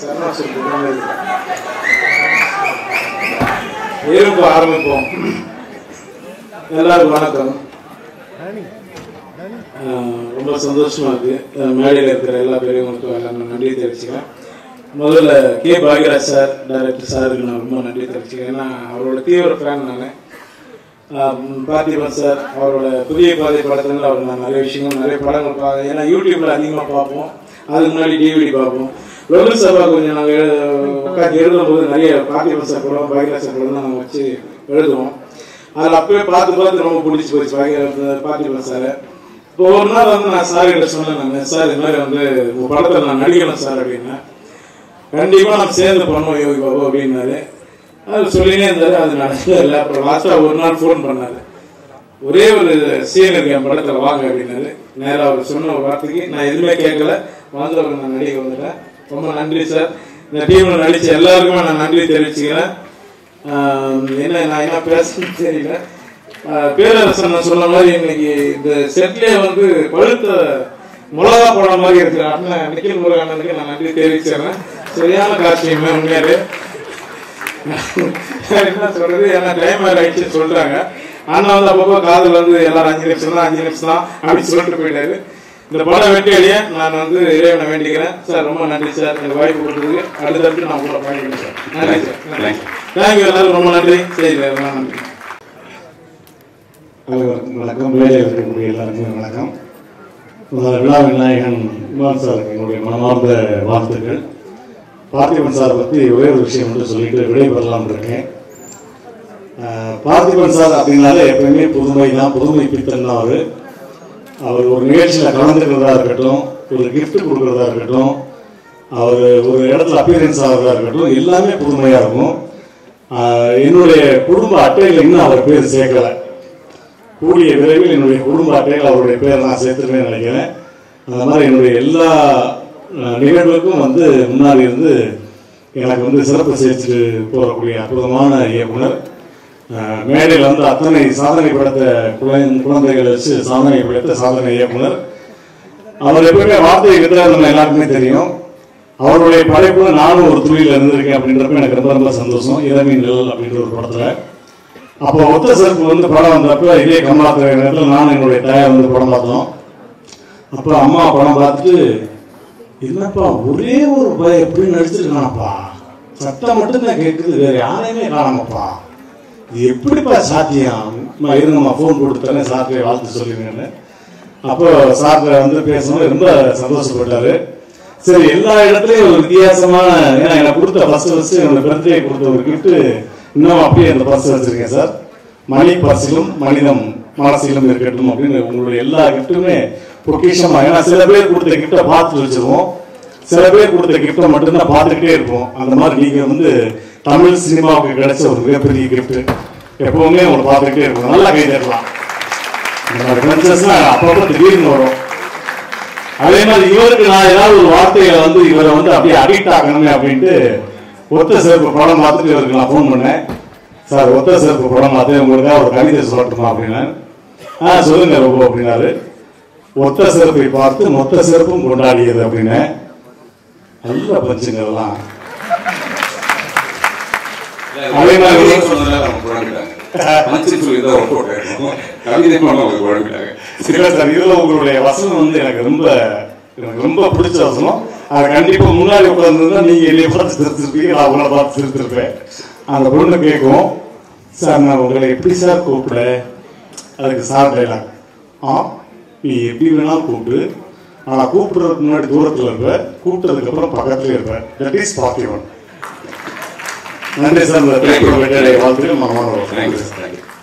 இருப்பு ஆரம்பிப்போம் எல்லாருக்கும் வணக்கம் ஆஹ் ரொம்ப சந்தோஷமா இருக்கு ஆஹ் மேடையில் இருக்கிற எல்லா பெரியவங்களுக்கும் எல்லாம் நான் நன்றி தெரிவிச்சுக்கிறேன் முதல்ல கே பாக்யராஜ் சார் டைரக்டர் சாருக்கு நான் ரொம்ப நன்றி தெரிவிச்சுக்கிறேன் ஏன்னா அவரோட தீவிர ஃபேன் நான் பார்த்திபன் சார் அவரோட புதிய பாதை படத்துல அவர் நான் நிறைய விஷயங்கள் நிறைய படங்கள் பார்க்க ஏன்னா யூடியூப்ல அதிகமாக பார்ப்போம் அதுக்கு முன்னாடி டிவிடி பார்ப்போம் லோகல் சபா கொஞ்சம் நாங்கள் உட்காந்து எழுதும் போது நிறைய பார்த்திபன் சார் படம் பாக்யராஜ் சார் படம் தான் நாங்கள் வச்சு எழுதுவோம் அதில் அப்பவே பார்த்து பார்த்து ரொம்ப பிடிச்சி போச்சு பாக்ய பார்த்திபன் சார் இப்போ ஒரு நாள் வந்து நான் சார் கிட்ட சொன்னேன் நான் சார் இது மாதிரி வந்து உங்க படத்தில் நான் நடிக்கணும் சார் அப்படின்னா கண்டிப்பா நம்ம சேர்ந்து பண்ணுவோம் யோகி பாபு அப்படின்னாரு அது சொல்லினே இருந்தாரு அது நடக்கல இல்லை அப்புறம் லாஸ்டா ஒரு நாள் ஃபோன் பண்ணாரு ஒரே ஒரு சீன் இருக்கு என் படத்துல வாங்க அப்படின்னாரு நேரா அவர் சொன்ன ஒரு வார்த்தைக்கு நான் எதுவுமே கேட்கல வந்தவர் நான் நடிக்க வந்துட்டேன் ரொம்ப நன்றி சார் இந்த டீம்ல நடிச்ச எல்லாருக்குமே நான் நன்றி தெரிவிச்சுக்கிறேன் ஆஹ் என்ன நான் என்ன பேசணும்னு தெரியல ஆஹ் பேரரசன் சொன்ன மாதிரி இன்னைக்கு இந்த செட்லயே வந்து பழுத்த மிளகா படம் மாதிரி இருக்கிற அண்ணன் நிக்கில் முருகன் அண்ணனுக்கு நான் நன்றி தெரிவிச்சுக்கிறேன் சரியான காட்சியுமே உண்மையாரு என்ன சொல்றது ஏன்னா டைம் ஆயிடுச்சு சொல்றாங்க அண்ணா வந்து அப்பப்போ காதல் வந்து எல்லாரும் அஞ்சு நிமிஷம் தான் அஞ்சு நிமிஷம் தான் அப்படின்னு சொல்லிட்டு போயிட்டாரு இந்த படம் வெற்றியடைய நான் வந்து இறைவனை வேண்டிக்கிறேன் சார் ரொம்ப நன்றி சார் எனக்கு வாய்ப்பு கொடுத்ததுக்கு அடுத்தடுத்து நான் கூட பாடிக்கிறேன் சார் நன்றி சார் தேங்க்யூ எல்லாரும் ரொம்ப நன்றி சரி ரொம்ப நன்றி அனைவருக்கும் வணக்கம் வேலையில் இருக்கக்கூடிய எல்லாருக்கும் வணக்கம் முதல்ல விழா விநாயகன் இமான் சாருக்கு என்னுடைய மனமார்ந்த வாழ்த்துக்கள் பார்த்திபன் சார் பற்றி ஒரே ஒரு விஷயம் மட்டும் சொல்லிட்டு விடைபெறலாம் இருக்கேன் அஹ், பார்த்திபன் சார் அப்படின்னாலே எப்பயுமே புதுமை தான் புதுமை பித்தன் தான் அவர் அவர் ஒரு நிகழ்ச்சியில் கலந்துக்கிறதா இருக்கட்டும் ஒரு gift கொடுக்கறதா இருக்கட்டும் அவர் ஒரு இடத்துல அப்பியரன்ஸ் ஆகிறதா இருக்கட்டும் எல்லாமே புதுமையாக இருக்கும் அஹ், என்னுடைய குடும்ப அட்டையில் இன்னும் அவர் பேர் சேர்க்கலை கூடிய விரைவில் என்னுடைய குடும்ப அட்டையில் அவருடைய பேரை நான் சேர்த்துருவேன் நினைக்கிறேன் அந்த மாதிரி என்னுடைய எல்லா அஹ், நிகழ்வுக்கும் வந்து முன்னாடி இருந்து எனக்கு வந்து சிறப்பு சேர்த்துட்டு போகக்கூடிய அற்புதமான இயக்குனர் அஹ், மேடையில் வந்து அத்தனை சாதனை படைத்த குழந்தை குழந்தைகளை வச்சு சாதனை படைத்த சாதனை இயக்குனர் அவர் எப்பவுமே வார்த்தையை விட்டார் நம்ம எல்லாருக்குமே தெரியும் அவருடைய படைப்புல நானும் ஒரு துளியில் இருந்திருக்கேன் அப்படின்றப்ப எனக்கு ரொம்ப ரொம்ப சந்தோஷம் இரவின் நிழல் அப்படின்ற ஒரு படத்துல அப்போ ஒத்த சிறப்பு வந்து படம் வந்தப்ப இதே கமலாத்திரை நேரத்தில் நான் என்னுடைய தாயார் வந்து படம் பார்த்தோம் அப்போ அம்மா படம் பார்த்துட்டு என்னப்பா ஒரே ஒரு பய எப்படி நடிச்சிருக்கானப்பா சத்தம் மட்டும் தான் கேட்குது வேற யாரையுமே காணாமப்பா இது எப்படிப்பா சாத்தியம் அம்மா இருங்கம்மா ஃபோன் கொடுத்துட்டேன் சார்கிட்ட வாழ்த்து சொல்லிருங்கன்னு அப்போ சார்கிட்ட வந்து பேசணும் ரொம்ப சந்தோஷப்பட்டாரு சரி எல்லா இடத்துலயும் ஒரு வித்தியாசமான ஏன்னா எனக்கு கொடுத்த ஃபர்ஸ்ட் ஃபர்ஸ்ட் என்னோட பர்த்டே கொடுத்த ஒரு gift இன்னும் அப்படியே அந்த பர்ஸ் வச்சிருக்கேன் சார் மணி பர்சிலும் மனிதம் மனசிலும் இருக்கட்டும் அப்படின்னு உங்களுடைய எல்லா கிஃப்ட்டுமே பொக்கிஷமா ஏன்னா சில பேர் கொடுத்த கிஃப்டை பார்த்து வச்சிருவோம் சில பேர் கொடுத்த கிஃப்டை மட்டும்தான் பார்த்துக்கிட்டே இருப்போம் அந்த மாதிரி நீங்க வந்து தமிழ் சினிமாவுக்கு கிடைச்ச ஒரு மிகப்பெரிய கிஃப்ட் எப்பவுமே உங்களை பார்த்துக்கிட்டே இருக்கும் நல்லா கை தட்டலாம் இந்த மாதிரி ஃப்ரெண்ட்ஸஸ்லாம் அப்பப்போ திடீர்னு வரும் அதே மாதிரி இவருக்கு நான் ஏதாவது ஒரு வார்த்தையில வந்து இவரை வந்து அப்படியே அடிக்ட் ஆகணுமே அப்படின்ட்டு ஒத்த சிறப்பு படம் பார்த்துட்டு இவருக்கு நான் ஃபோன் பண்ணேன் சார் ஒத்த சிறப்பு படம் பார்த்து உங்களுக்காக ஒரு கவிதை சொல்லட்டுமா அப்படின்னு ஆ சொல்லுங்க ரொம்ப அப்படின்னாரு ஒத்த சிறப்பை பார்த்து மொத்த சிறப்பும் கொண்டாடியது அப்படின்னு நல்ல பஞ்சுங்க அதெல்லாம் அதே மாதிரி கவிதை சொன்னதுனால அவங்க குழம்பிட்டாங்க மனுஷன் சொல்லி தான் ஒரு போட்டோ எடுக்கணும் கவிதை பண்ண அவங்க குழம்பிட்டாங்க இல்ல சார் இதுல உங்களுடைய வசனம் வந்து எனக்கு ரொம்ப எனக்கு ரொம்ப பிடிச்ச வசனம் அது கண்டிப்பா முன்னாடி உட்கார்ந்துருந்தா நீங்க என்னைய பார்த்து சிரிச்சிருப்பீங்க நான் உங்களை பார்த்து சிரிச்சிருப்பேன் அந்த பொண்ணு கேட்கும் சார் நான் உங்களை எப்படி சார் கூப்பிட அதுக்கு சார் டைலாக் ஆ நீ எப்படி வேணாலும் கூப்பிடு ஆனா கூப்பிடுறதுக்கு முன்னாடி தூரத்துல இருப்ப கூப்பிட்டதுக்கு அப்புறம் பக்கத்துல இருப்ப தட் இஸ் பாக்கியவன் நன்றி சார் இந்த பேப்பர் வாழ்த்துக்கள் மனமான தேங்க்யூ சார் தேங்க்யூ